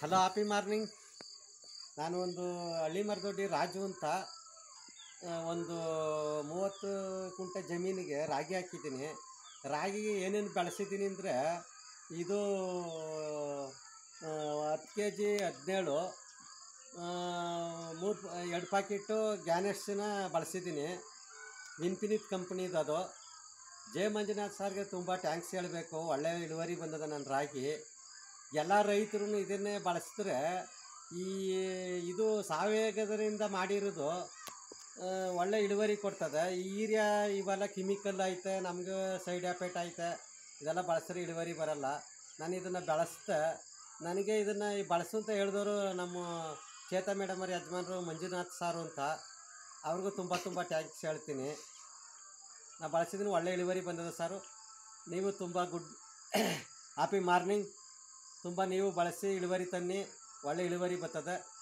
hello happy morning ನಾನು ಒಂದು ಹಳ್ಳಿ ಮರದೊಡ್ಡಿ ರಾಜು ಅಂತ ಆ, ಒಂದು ಮೂವತ್ತು ಕುಂಟೆ ಜಮೀನಿಗೆ ರಾಗಿ ಹಾಕಿದ್ದೀನಿ ರಾಗಿಗೆ ಏನೇನು ಬೆಳೆಸಿದ್ದೀನಿ ಅಂದರೆ ಇದು ಆ, ಹತ್ತು ಕೆ ಜಿ ಹದಿನೇಳು ಮೂರು ಎರಡು ಪ್ಯಾಕೆಟು ಗ್ಯಾನೆಕ್ಸ್ನ ಬಳಸಿದ್ದೀನಿ ಇನ್ಫಿನಿಟ್ ಕಂಪ್ನಿದು ಅದು ಜೆ ಮಂಜುನಾಥ್ ಸರ್ಗೆ ತುಂಬ ಟ್ಯಾಂಕ್ಸ್ ಹೇಳಬೇಕು ಒಳ್ಳೆ ಇಳುವರಿ ಬಂದದ ನನ್ನ ರಾಗಿ ಎಲ್ಲ ರೈತರು ಇದನ್ನೇ ಬಳಸಿದ್ರೆ ಈ ಇದು ಸಾವಯವದಿಂದ ಮಾಡಿರೋದು ಆ, ಒಳ್ಳೆ ಇಳುವರಿ ಕೊಡ್ತದೆ ಈ ಯೂರಿಯಾ ಇವೆಲ್ಲ ಕೆಮಿಕಲ್ ಐತೆ ನಮಗೆ ಸೈಡ್ ಎಫೆಕ್ಟ್ ಐತೆ ಇದೆಲ್ಲ ಬಳಸಿದ್ರೆ ಇಳುವರಿ ಬರಲ್ಲ ನಾನು ಇದನ್ನು ಬೆಳೆಸ್ದೆ ನನಗೆ ಇದನ್ನು ಬಳಸು ಅಂತ ಹೇಳಿದವರು ನಮ್ಮ ಚೇತಾ ಮೇಡಮ್ ಅವ್ರ ಯಜಮಾನರು ಮಂಜುನಾಥ್ ಸಾರು ಅಂತ ಅವ್ರಿಗೂ ತುಂಬ ತುಂಬ ಟ್ಯಾಂಕ್ಸ್ ಹೇಳ್ತೀನಿ ನಾ ಬಳಸಿದ್ದೀನಿ ಒಳ್ಳೆ ಇಳುವರಿ ಬಂದದ ಸಾರು ನೀವು ತುಂಬ ಗುಡ್ ಹ್ಯಾಪಿ ಮಾರ್ನಿಂಗ್ ತುಂಬ ನೀವು ಬಳಸಿ ಇಳುವರಿ ತನ್ನಿ ಒಳ್ಳೆ ಇಳುವರಿ ಬರ್ತದೆ